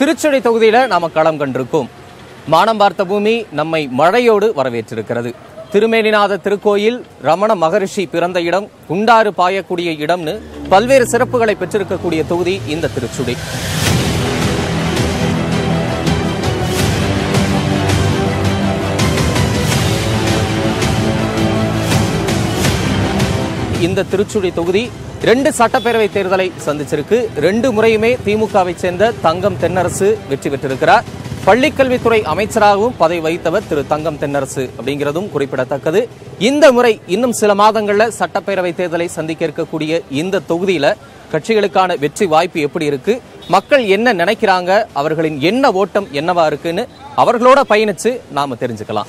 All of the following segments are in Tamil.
திருச்சுழி தொகுதியில நாம களம் கண்டிருக்கோம் மானம் பார்த்த பூமி நம்மை மழையோடு வரவேற்றிருக்கிறது திருமேனிநாத திருக்கோயில் ரமண மகரிஷி பிறந்த இடம் குண்டாறு பாயக்கூடிய இடம்னு பல்வேறு சிறப்புகளை பெற்றிருக்கக்கூடிய தொகுதி இந்த திருச்சுழி இந்த திருச்சுழி தொகுதி ரெண்டு சட்டப்பேரவை தேர்தலை சந்திச்சிருக்கு ரெண்டு முறையுமே திமுகவை சேர்ந்த தங்கம் தென்னரசு வெற்றி பெற்றிருக்கிறார் பள்ளிக்கல்வித்துறை அமைச்சராகவும் பதவி வகித்தவர் திரு தங்கம் தென்னரசு அப்படிங்கிறதும் குறிப்பிடத்தக்கது இந்த முறை இன்னும் சில மாதங்கள்ல சட்டப்பேரவை தேர்தலை சந்திக்க இருக்கக்கூடிய இந்த தொகுதியில கட்சிகளுக்கான வெற்றி வாய்ப்பு எப்படி இருக்கு மக்கள் என்ன நினைக்கிறாங்க அவர்களின் என்ன ஓட்டம் என்னவா இருக்குன்னு அவர்களோட பயணிச்சு நாம தெரிஞ்சுக்கலாம்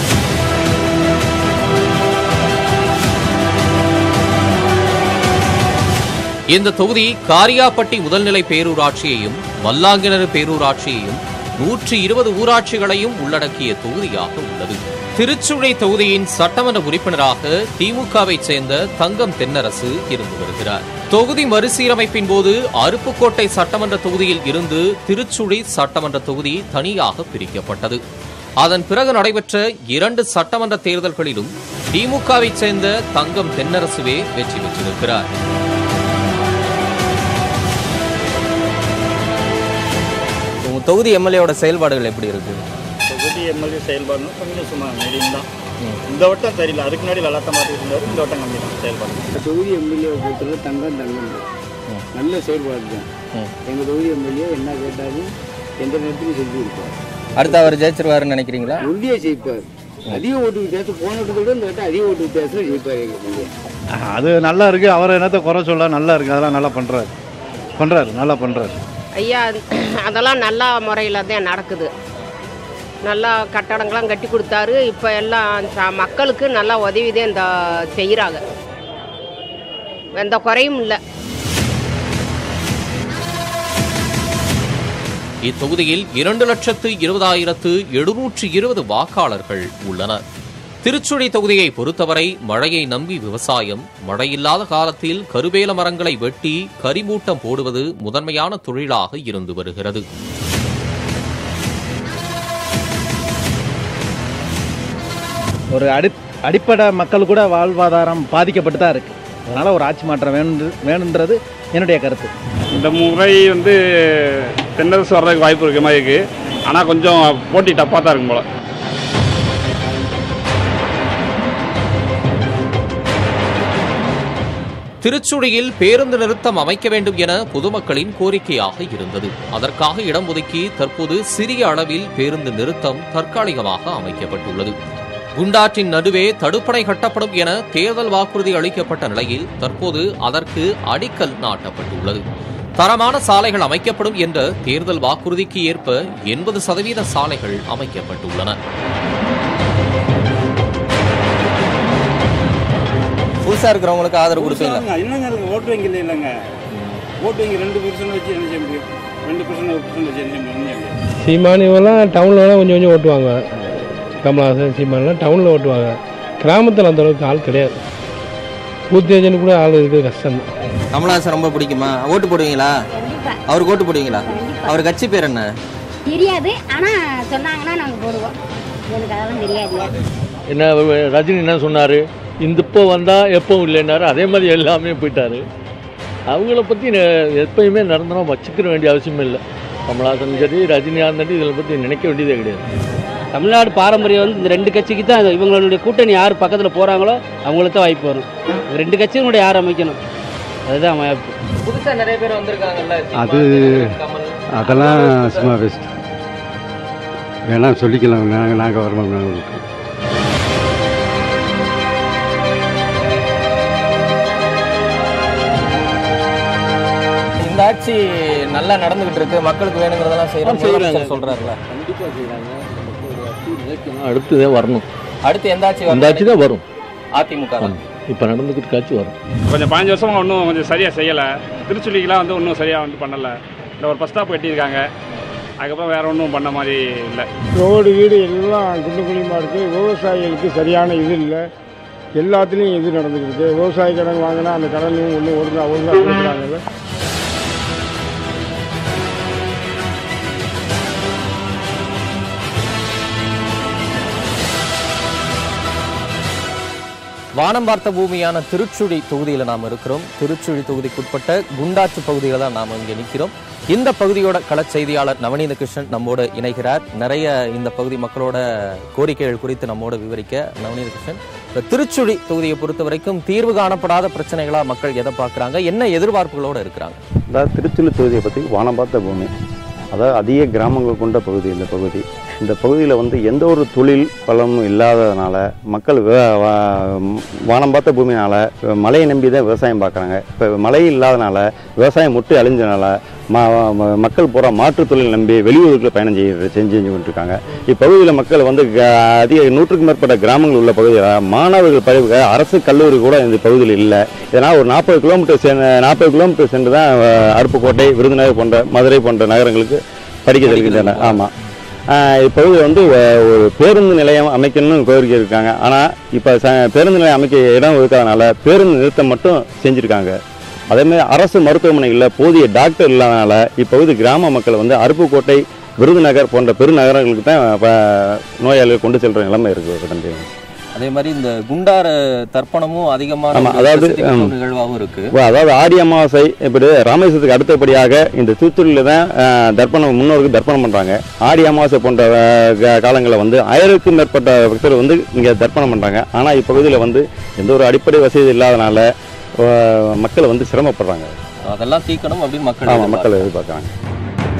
இந்த தொகுதி காரியாப்பட்டி முதல்நிலை பேரூராட்சியையும் மல்லாங்கிணறு பேரூராட்சியையும் நூற்றி இருபது ஊராட்சிகளையும் உள்ளடக்கிய தொகுதியாக உள்ளது திருச்சுழை தொகுதியின் சட்டமன்ற உறுப்பினராக திமுகவை சேர்ந்த தங்கம் தென்னரசு இருந்து வருகிறார் தொகுதி மறுசீரமைப்பின் போது அருப்புக்கோட்டை சட்டமன்ற தொகுதியில் இருந்து திருச்சுழி சட்டமன்ற தொகுதி தனியாக பிரிக்கப்பட்டது அதன் பிறகு நடைபெற்ற இரண்டு சட்டமன்ற தேர்தல்களிலும் திமுகவை சேர்ந்த தங்கம் தென்னரசுவே வெற்றி பெற்றிருக்கிறார் உங்க தொகுதி எம்எல்ஏவோட செயல்பாடுகள் எப்படி இருக்கு தொகுதி எம்எல்ஏ செயல்பாடுனா கொஞ்சம் சும்மா மீடியம் தான் இந்த வட்டம் தெரியல அதுக்கு முன்னாடி லலாத்த மாற்றிட்டு இருந்தாரு இந்த வட்டம் கம்மி தான் செயல்பாடு தொகுதி எம்எல்ஏ பொறுத்தவரை தங்கம் தங்கம் தான். நல்ல செயல்பாடு தான் எங்கள் தொகுதி எம்எல்ஏ என்ன கேட்டாலும் எந்த நேரத்திலும் செஞ்சு கொடுப்பார் அடுத்து அவர் ஜெயிச்சிருவாருன்னு நினைக்கிறீங்களா உறுதியாக ஜெயிப்பார் அதிக ஓட்டு வித்தியாசம் போன வட்டத்தை விட இந்த வட்டம் அதிக ஓட்டு வித்தியாசத்தில் ஜெயிப்பார் எங்கள் எம்எல்ஏ அது நல்லா இருக்கு அவர் என்னத்த குறை சொல்ல நல்லா இருக்கு அதெல்லாம் நல்லா பண்றாரு பண்றாரு நல்லா பண்றாரு ஐயா அதெல்லாம் நல்ல முறையில் தான் நடக்குது நல்லா கட்டடங்கள்லாம் கட்டி கொடுத்தாரு இப்போ எல்லாம் ச- மக்களுக்கு நல்லா உதவி தான் இந்த செய்கிறாங்க எந்த குறையும் இல்லை இத்தொகுதியில் இரண்டு லட்சத்து இருபதாயிரத்து எழுநூற்று இருபது வாக்காளர்கள் உள்ளனர் திருச்சுழி தொகுதியை பொறுத்தவரை மழையை நம்பி விவசாயம் மழையில்லாத காலத்தில் கருவேல மரங்களை வெட்டி கரிமூட்டம் போடுவது முதன்மையான தொழிலாக இருந்து வருகிறது ஒரு அடி அடிப்படை மக்கள் கூட வாழ்வாதாரம் பாதிக்கப்பட்டு தான் இருக்கு அதனால ஒரு ஆட்சி மாற்றம் வேணும் வேணுன்றது என்னுடைய கருத்து இந்த முறை வந்து தென்னரசு வர்றதுக்கு வாய்ப்பு இருக்க மாதிரி இருக்குது ஆனால் கொஞ்சம் போட்டி டப்பாக தான் இருக்கும் போல திருச்சுழியில் பேருந்து நிறுத்தம் அமைக்க வேண்டும் என பொதுமக்களின் கோரிக்கையாக இருந்தது அதற்காக இடம் ஒதுக்கி தற்போது சிறிய அளவில் பேருந்து நிறுத்தம் தற்காலிகமாக அமைக்கப்பட்டுள்ளது குண்டாற்றின் நடுவே தடுப்பணை கட்டப்படும் என தேர்தல் வாக்குறுதி அளிக்கப்பட்ட நிலையில் தற்போது அதற்கு அடிக்கல் நாட்டப்பட்டுள்ளது தரமான சாலைகள் அமைக்கப்படும் என்ற தேர்தல் வாக்குறுதிக்கு ஏற்ப எண்பது சதவீத சாலைகள் அமைக்கப்பட்டுள்ளன புதுசா இருக்கிறவங்களுக்கு ஆதரவு கொடுப்பீங்களா இல்லைங்க அதுக்கு ஓட்டு வங்கி இல்லை இல்லைங்க ஓட்டு வங்கி ரெண்டு பர்சன்ட் வச்சு என்ன செய்ய முடியும் ரெண்டு பர்சன்ட் ஒரு பர்சன்ட் வச்சு என்ன செய்ய முடியும் ஒண்ணும் செய்ய முடியாது. சீமான் இவெல்லாம் டவுனில் வேணால் கொஞ்சம் கொஞ்சம் ஓட்டுவாங்க கமலஹாசன் சீமான்லாம் டவுனில் ஓட்டுவாங்க கிராமத்தில் அந்த அளவுக்கு ஆள் கிடையாது பூத் ஏஜென்ட் கூட ஆள் இருக்குது கஷ்டம் கமலஹாசன் ரொம்ப பிடிக்குமா ஓட்டு போடுவீங்களா அவருக்கு ஓட்டு போடுவீங்களா அவர் கட்சி பேர் என்ன தெரியாது ஆனா சொன்னாங்கன்னா நாங்க போடுவோம் எனக்கு அதெல்லாம் தெரியாது என்ன ரஜினி என்ன சொன்னார் இந்த இப்போ வந்தால் எப்பவும் இல்லைன்னாரு அதே மாதிரி எல்லாமே போயிட்டாரு அவங்கள பற்றி எப்பயுமே நிரந்தரம் வச்சுக்கிற வேண்டிய அவசியம் இல்லை கமலஹாசன் சரி ரஜினிகாந்த் இதில் பற்றி நினைக்க வேண்டியதே கிடையாது தமிழ்நாடு பாரம்பரியம் வந்து இந்த ரெண்டு கட்சிக்கு தான் இது. இவங்களுடைய கூட்டணி யார் பக்கத்தில் போகிறாங்களோ அவங்களுக்கு தான் வாய்ப்பு வரும் இந்த ரெண்டு கட்சியும் கூட யார் அமைக்கணும் அதுதான் வாய்ப்பு புதுசா நிறைய பேர் வந்திருக்காங்கல்ல அது அதெல்லாம் சும்மா பெஸ்ட் வேணா சொல்லிக்கலாம் நாங்கள் நாங்கள் வரணும் நாங்கள் இந்த ஆட்சி நல்லா நடந்துகிட்டு இருக்கு மக்களுக்கு வேணுங்கிறதெல்லாம் செய்யறோம் முதலமைச்சர் சொல்றாருல கண்டிப்பாக செய்கிறாங்க மக்களுடைய ஆட்சி நிலைக்கணும் அடுத்ததே வரணும் அடுத்து எந்த ஆட்சி அந்த ஆட்சி தான் வரும் அதிமுக தான். இப்போ நடந்துக்கிட்டு ஆட்சி வரும் கொஞ்சம் பதினஞ்சு வருஷமா ஒன்றும் கொஞ்சம் சரியாக செய்யலை திருச்சுழிக்கெலாம் வந்து ஒன்றும் சரியாக வந்து பண்ணலை இந்த ஒரு பஸ் ஸ்டாப் கட்டியிருக்காங்க அதுக்கப்புறம் வேறு ஒன்றும் பண்ண மாதிரி இல்லை ரோடு வீடு எல்லாம் குண்டு குழியுமா இருக்குது விவசாயிகளுக்கு சரியான இது இல்லை எல்லாத்துலேயும் இது நடந்துக்கிட்டு விவசாய கடன் வாங்கினா அந்த கடனையும் ஒன்றும் ஒழுங்காக ஒழுங்காக கொடுக்குறாங்கல்ல வானம் பார்த்த பூமியான திருச்சுழி தொகுதியில் நாம் இருக்கிறோம் திருச்சுழி தொகுதிக்குட்பட்ட குண்டாற்று பகுதியில் தான் நாம் இங்கே நிற்கிறோம் இந்த பகுதியோட களச் செய்தியாளர் நவநீத கிருஷ்ணன் நம்மோடு இணைகிறார் நிறைய இந்த பகுதி மக்களோட கோரிக்கைகள் குறித்து நம்மோடு விவரிக்க நவநீத கிருஷ்ணன் இந்த திருச்சுழி தொகுதியை பொறுத்த வரைக்கும் தீர்வு காணப்படாத பிரச்சனைகளா மக்கள் எதை பார்க்குறாங்க என்ன எதிர்பார்ப்புகளோட இருக்கிறாங்க அதாவது திருச்சுழி தொகுதியை பற்றி வானம் பார்த்த பூமி அதாவது அதிக கிராமங்கள் கொண்ட பகுதி இந்த பகுதி இந்த பகுதியில் வந்து எந்த ஒரு தொழில் பலமும் இல்லாததுனால மக்கள் விவ- வா- வானம் பார்த்த பூமினால மழையை நம்பி தான் விவசாயம் பார்க்குறாங்க இப்போ மழை இல்லாதனால விவசாயம் முட்டு அழிஞ்சனால ம ம- மக்கள் பூரா மாற்றுத் தொழில் நம்பி வெளியூருக்கு பயணம் செய்ய செஞ்சு செஞ்சு இருக்காங்க இப்பகுதியில் மக்கள் வந்து க- அதிக நூற்றுக்கும் மேற்பட்ட கிராமங்கள் உள்ள பகுதியில் மாணவர்கள் படிக்க அரசு கல்லூரி கூட இந்த பகுதியில் இல்லை இதனால் ஒரு நாற்பது கிலோமீட்டர் சென்று நாற்பது கிலோமீட்டர் சென்று தான் அஹ், அருப்புக்கோட்டை விருதுநகர் போன்ற மதுரை போன்ற நகரங்களுக்கு படிக்க செல்கின்றன ஆமாம் இப்பொழுது வந்து அஹ், ஒரு பேருந்து நிலையம் அமைக்கணும்னு கோரிக்கை இருக்காங்க ஆனால் இப்போ ச பேருந்து நிலையம் அமைக்க இடம் இருக்காதனால பேருந்து நிறுத்தம் மட்டும் செஞ்சுருக்காங்க அதேமாதிரி அரசு மருத்துவமனைகளில் போதிய டாக்டர் இல்லாதனால இப்போது கிராம மக்கள் வந்து அருப்புக்கோட்டை விருதுநகர் போன்ற பெருநகரங்களுக்கு தான் இப்போ நோயாளிகள் கொண்டு செல்கிற நிலைமை இருக்குது தம்பி அதே மாதிரி இந்த குண்டார தர்ப்பணமும் அதிகமான ஆமா, ஒரு அதாவது, பிரசித்தி பெற்ற ம். நிகழ்வாகவும் இருக்கு இப்போ அதாவது ஆடி அமாவாசை இப்படி ராமேஸ்வரத்துக்கு அடுத்தபடியாக இந்த தூத்துக்குடியில் தான் அஹ், தர்ப்பணம் முன்னோருக்கு தர்ப்பணம் பண்ணுறாங்க ஆடி அமாவாசை போன்ற காலங்களில் வந்து ஆயிரத்துக்கும் மேற்பட்ட பக்தர்கள் வந்து இங்கே தர்ப்பணம் பண்ணுறாங்க ஆனால் இப்பகுதியில் வந்து எந்த ஒரு அடிப்படை வசதி இல்லாதனால அஹ், மக்கள் வந்து சிரமப்படுறாங்க அதெல்லாம் தீக்கணும் அப்படின்னு மக்கள் ஆமாம் மக்கள் எதிர்பார்க்கறாங்க. எதிர்பார்க்குறாங்க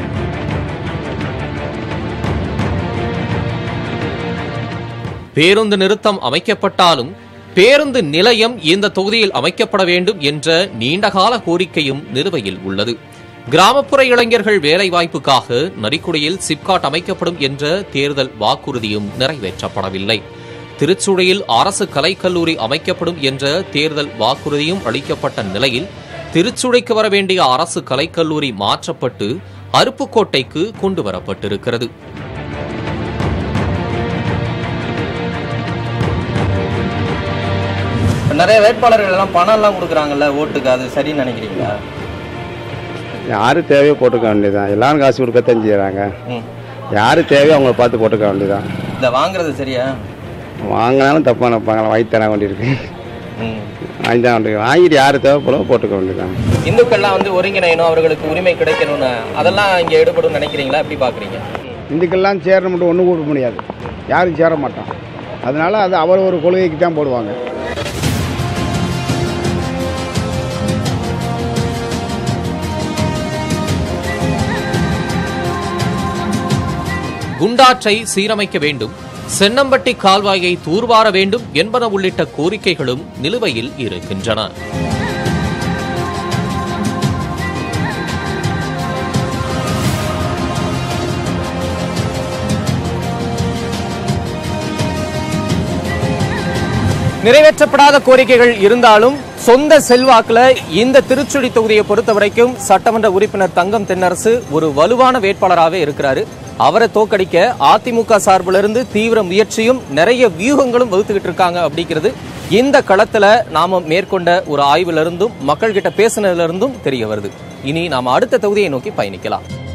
பேருந்து நிறுத்தம் அமைக்கப்பட்டாலும் பேருந்து நிலையம் இந்த தொகுதியில் அமைக்கப்பட வேண்டும் என்ற நீண்டகால கோரிக்கையும் நிலுவையில் உள்ளது கிராமப்புற இளைஞர்கள் வேலைவாய்ப்புக்காக நரிக்குடியில் சிப்காட் அமைக்கப்படும் என்ற தேர்தல் வாக்குறுதியும் நிறைவேற்றப்படவில்லை திருச்சுழியில் அரசு கலைக்கல்லூரி அமைக்கப்படும் என்ற தேர்தல் வாக்குறுதியும் அளிக்கப்பட்ட நிலையில் திருச்சுழிக்கு வர வேண்டிய அரசு கலைக்கல்லூரி மாற்றப்பட்டு அருப்புக்கோட்டைக்கு கொண்டு வரப்பட்டிருக்கிறது நிறைய வேட்பாளர்கள் எல்லாம் பணம் எல்லாம் கொடுக்குறாங்கல்ல ஓட்டுக்கு அது சரின்னு நினைக்கிறீங்களா யாரு தேவையோ போட்டுக்க வேண்டியதுதான் எல்லாரும் காசு கொடுக்கத்தான் செய்கிறாங்க ம். யாரு தேவையோ அவங்கள பார்த்து போட்டுக்க வேண்டியதுதான் இந்த வாங்குறது சரியா வாங்கினாலும் தப்பாக நினைப்பாங்க வாங்கி தர வேண்டியிருக்கு ம். வாங்கி தான் வேண்டியிருக்கு வாங்கிட்டு யார் தேவைப்படோ போட்டுக்க வேண்டியதுதான் இந்துக்கள்லாம் வந்து ஒருங்கிணையணும் அவர்களுக்கு உரிமை கிடைக்கணும்னு அதெல்லாம் இங்க எடுபடும் நினைக்கிறீங்களா எப்படி பாக்குறீங்க இந்துக்கெல்லாம் சேரணும் மட்டும் ஒன்று கூட முடியாது யாரும் சேர மாட்டோம் அதனால அது அவர் ஒரு கொள்கைக்கு தான் போடுவாங்க குண்டாற்றை சீரமைக்க வேண்டும் சென்னம்பட்டி கால்வாயை தூர்வார வேண்டும் என்பன உள்ளிட்ட கோரிக்கைகளும் நிலுவையில் இருக்கின்றன நிறைவேற்றப்படாத கோரிக்கைகள் இருந்தாலும் சொந்த செல்வாக்குல இந்த திருச்சுழி தொகுதியை பொறுத்த வரைக்கும் சட்டமன்ற உறுப்பினர் தங்கம் தென்னரசு ஒரு வலுவான வேட்பாளராகவே இருக்கிறாரு அவரை தோக்கடிக்க அதிமுக சார்பிலிருந்து இருந்து தீவிர முயற்சியும் நிறைய வியூகங்களும் வகுத்துக்கிட்டு இருக்காங்க அப்படிங்கிறது இந்த களத்துல நாம மேற்கொண்ட ஒரு ஆய்வுல இருந்தும் மக்கள் கிட்ட பேசினதுல இருந்தும் தெரிய வருது இனி நாம அடுத்த தொகுதியை நோக்கி பயணிக்கலாம்